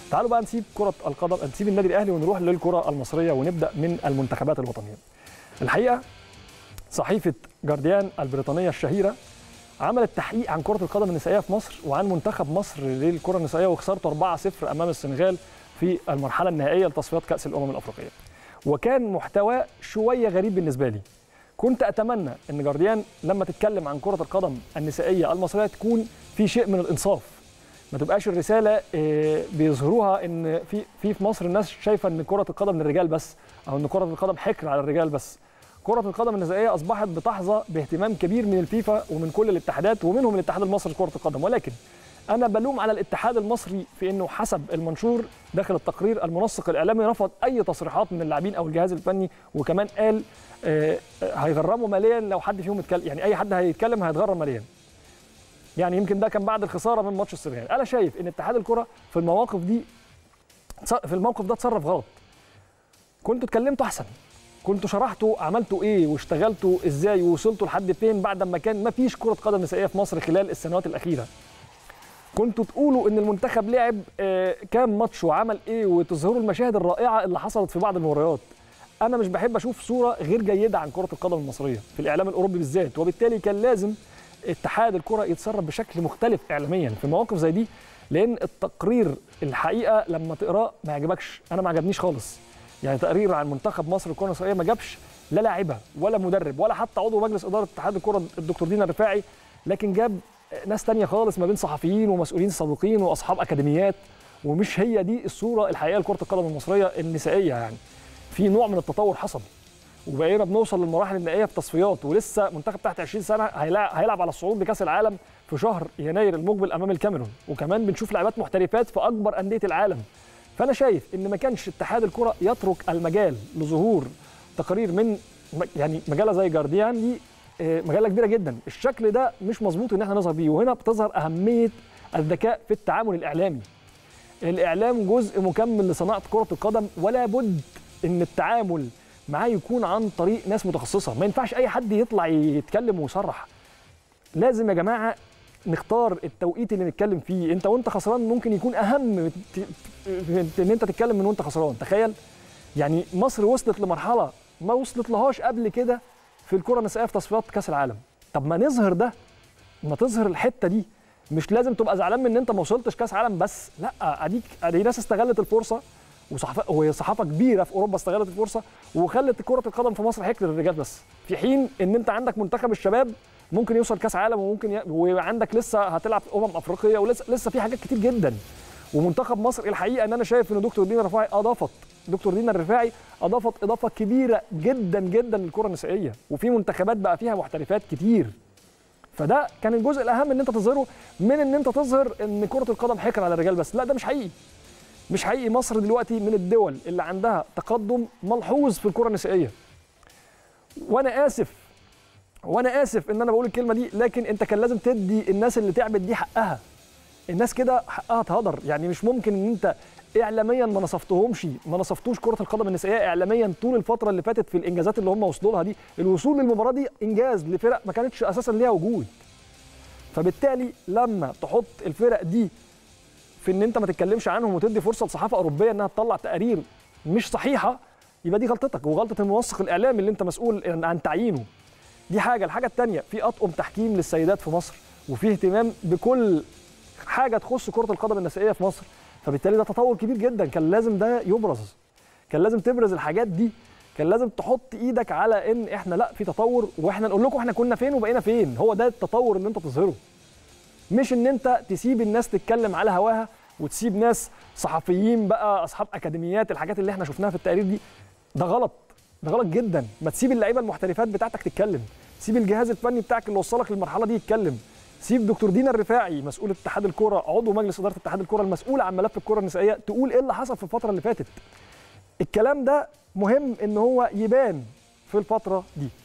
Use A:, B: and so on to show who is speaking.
A: تعالوا بقى نسيب كره القدم نسيب النادي الاهلي ونروح للكره المصريه ونبدا من المنتخبات الوطنيه الحقيقه صحيفه جارديان البريطانيه الشهيره عملت تحقيق عن كره القدم النسائيه في مصر وعن منتخب مصر للكره النسائيه وخسارته 4-0 امام السنغال في المرحله النهائيه لتصفيات كاس الامم الافريقيه وكان محتوى شويه غريب بالنسبه لي كنت اتمنى ان جارديان لما تتكلم عن كره القدم النسائيه المصريه تكون في شيء من الانصاف ما تبقاش الرساله بيظهروها ان في في في مصر الناس شايفه ان كره القدم للرجال بس او ان كره القدم حكر على الرجال بس كرة القدم النسائية أصبحت بتحظى باهتمام كبير من الفيفا ومن كل الاتحادات ومنهم الاتحاد المصري لكرة القدم ولكن أنا بلوم على الاتحاد المصري في أنه حسب المنشور داخل التقرير المنسق الإعلامي رفض أي تصريحات من اللاعبين أو الجهاز الفني وكمان قال آه هيغرموا ماليا لو حد فيهم يتكلم يعني أي حد هيتكلم هيتغرم ماليا يعني يمكن ده كان بعد الخسارة من ماتش السنغال أنا شايف أن اتحاد الكرة في المواقف دي في الموقف ده اتصرف غلط كنتوا اتكلمتوا أحسن كنتوا شرحتوا عملتوا ايه واشتغلتوا ازاي ووصلتوا لحد فين بعد ما كان ما فيش كره قدم نسائيه في مصر خلال السنوات الاخيره كنتوا تقولوا ان المنتخب لعب آه كام ماتش وعمل ايه وتظهروا المشاهد الرائعه اللي حصلت في بعض المباريات انا مش بحب اشوف صوره غير جيده عن كره القدم المصريه في الاعلام الاوروبي بالذات وبالتالي كان لازم اتحاد الكره يتصرف بشكل مختلف اعلاميا في مواقف زي دي لان التقرير الحقيقه لما تقراه ما يعجبكش انا ما عجبنيش خالص يعني تقرير عن منتخب مصر الكره النسائيه ما جابش لا لاعبه ولا مدرب ولا حتى عضو مجلس اداره اتحاد الكره الدكتور دينا الرفاعي لكن جاب ناس تانية خالص ما بين صحفيين ومسؤولين سابقين واصحاب اكاديميات ومش هي دي الصوره الحقيقيه لكره القدم المصريه النسائيه يعني في نوع من التطور حصل وبقينا بنوصل للمراحل النهائيه في تصفيات ولسه منتخب تحت 20 سنه هيلعب على الصعود لكاس العالم في شهر يناير المقبل امام الكاميرون وكمان بنشوف لاعبات محترفات في اكبر انديه العالم فانا شايف ان ما كانش اتحاد الكره يترك المجال لظهور تقارير من يعني مجله زي جارديان دي مجله كبيره جدا الشكل ده مش مظبوط ان احنا نظهر بيه وهنا بتظهر اهميه الذكاء في التعامل الاعلامي الاعلام جزء مكمل لصناعه كره القدم ولا بد ان التعامل معاه يكون عن طريق ناس متخصصه ما ينفعش اي حد يطلع يتكلم ويصرح لازم يا جماعه نختار التوقيت اللي نتكلم فيه انت وانت خسران ممكن يكون اهم ان انت تتكلم من وانت خسران تخيل يعني مصر وصلت لمرحله ما وصلت لهاش قبل كده في الكره النسائيه في تصفيات كاس العالم طب ما نظهر ده ما تظهر الحته دي مش لازم تبقى زعلان من ان انت ما وصلتش كاس عالم بس لا اديك ادي ناس استغلت الفرصه وصحافه وهي صحافه كبيره في اوروبا استغلت الفرصه وخلت كره القدم في مصر حكر للرجال بس في حين ان انت عندك منتخب الشباب ممكن يوصل كاس عالم وممكن ي... وعندك لسه هتلعب في امم افريقيه ولسه لسه في حاجات كتير جدا ومنتخب مصر الحقيقه ان انا شايف ان دكتور دينا الرفاعي اضافت دكتور دينا الرفاعي اضافت اضافه كبيره جدا جدا للكره النسائيه وفي منتخبات بقى فيها محترفات كتير فده كان الجزء الاهم ان انت تظهره من ان انت تظهر ان كره القدم حكر على الرجال بس لا ده مش حقيقي مش حقيقي مصر دلوقتي من الدول اللي عندها تقدم ملحوظ في الكره النسائيه وانا اسف وانا اسف ان انا بقول الكلمه دي لكن انت كان لازم تدي الناس اللي تعبت دي حقها الناس كده حقها تهدر يعني مش ممكن ان انت اعلاميا ما نصفتهمش ما نصفتوش كره القدم النسائيه اعلاميا طول الفتره اللي فاتت في الانجازات اللي هم وصلوا لها دي الوصول للمباراه دي انجاز لفرق ما كانتش اساسا ليها وجود فبالتالي لما تحط الفرق دي في ان انت ما تتكلمش عنهم وتدي فرصه لصحافه اوروبيه انها تطلع تقارير مش صحيحه يبقى دي غلطتك وغلطه المنسق الاعلامي اللي انت مسؤول عن تعيينه دي حاجه الحاجه الثانيه في اطقم تحكيم للسيدات في مصر وفي اهتمام بكل حاجه تخص كره القدم النسائيه في مصر فبالتالي ده تطور كبير جدا كان لازم ده يبرز كان لازم تبرز الحاجات دي كان لازم تحط ايدك على ان احنا لا في تطور واحنا نقول لكم احنا كنا فين وبقينا فين هو ده التطور اللي انت تظهره مش ان انت تسيب الناس تتكلم على هواها وتسيب ناس صحفيين بقى اصحاب اكاديميات الحاجات اللي احنا شفناها في التقرير دي ده غلط ده غلط جدا ما تسيب اللعيبه المحترفات بتاعتك تتكلم سيب الجهاز الفني بتاعك اللي وصلك للمرحله دي يتكلم سيب دكتور دينا الرفاعي مسؤول اتحاد الكره عضو مجلس اداره اتحاد الكره المسؤول عن ملف الكره النسائيه تقول ايه اللي حصل في الفتره اللي فاتت الكلام ده مهم ان هو يبان في الفتره دي